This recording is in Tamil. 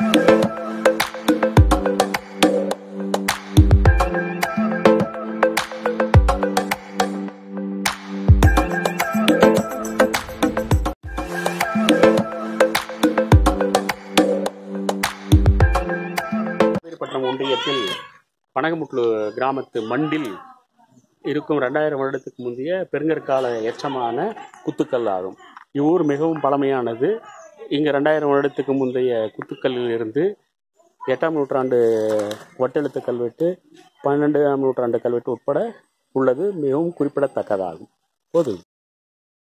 காவேரிப்பட்டினம் ஒன்றியத்தில் பனகமுட்லு கிராமத்து மண்டில் இருக்கும் ரெண்டாயிரம் வருடத்துக்கு முந்தைய பெருங்கற்கால எச்சமான குத்துக்கல் ஆகும் இவ்வூர் மிகவும் பழமையானது இங்கே ரெண்டாயிரம் வருடத்துக்கு முந்தைய குத்துக்கல்லில் இருந்து எட்டாம் நூற்றாண்டு ஒட்டெழுத்து கல்வெட்டு பன்னெண்டாம் நூற்றாண்டு கல்வெட்டு உட்பட உள்ளது மிகவும் குறிப்பிடத்தக்கதாகும் போதும்